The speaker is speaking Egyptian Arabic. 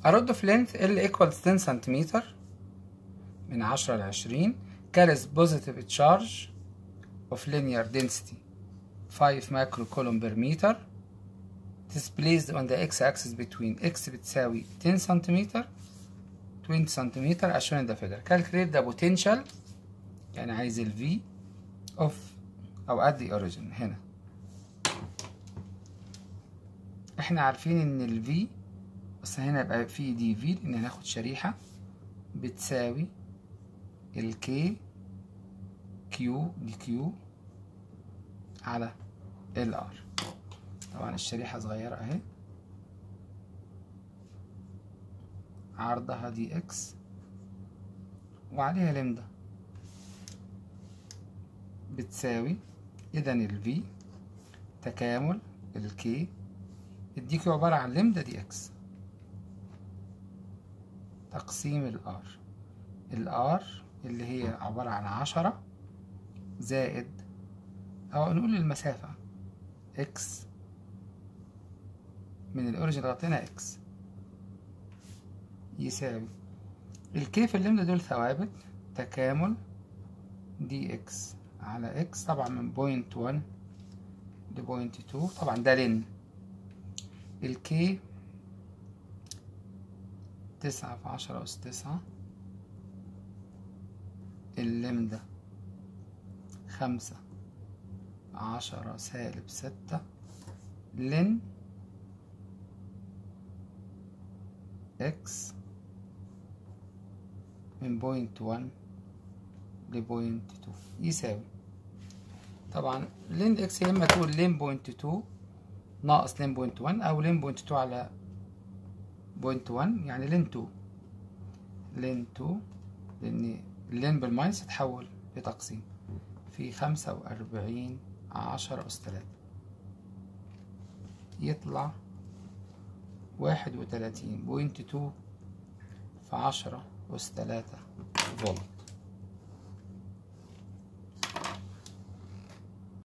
A rod of length L equals 10 سنتيمتر من 10 ل 20 carries positive charge of linear density 5 microcoulomb per meter It is placed on the x-axis between x بتساوي 10 سنتيمتر 20 سنتيمتر as shown in the figure. Calculate the potential يعني عايز ال V of أو at the origin هنا. احنا عارفين ان ال V بس هنا يبقى في دي في لأن هناخد شريحة بتساوي ال K كيو دي كيو على ال R. طبعا الشريحة صغيرة اهي عرضها دي اكس وعليها لمدة بتساوي اذا الفي تكامل الكي الدي كيو عبارة عن لمدة دي اكس تقسيم الار الار اللي هي عبارة عن عشرة زائد او نقول المسافة اكس من الاوريجن غطينا اكس يساوي الكيف اللمدة دول ثوابت تكامل دي اكس على اكس طبعا من بوينت وان لبوينت تو طبعا ده لن الكي تسعة في عشرة أس تسعة اللمدة خمسة عشرة سالب ستة لن اكس من بوينت وان لبوينت تو يساوي طبعا لين اكس يا اما تقول لين بوينت تو ناقص لين بوينت وان او لين بوينت تو على بوينت وان يعني لين تو لين تو لان اللين بالماينس تتحول لتقسيم في خمسة وأربعين عشرة أس تلاتة يطلع واحد وتلاتين بوينت تو في عشرة أس تلاتة فولت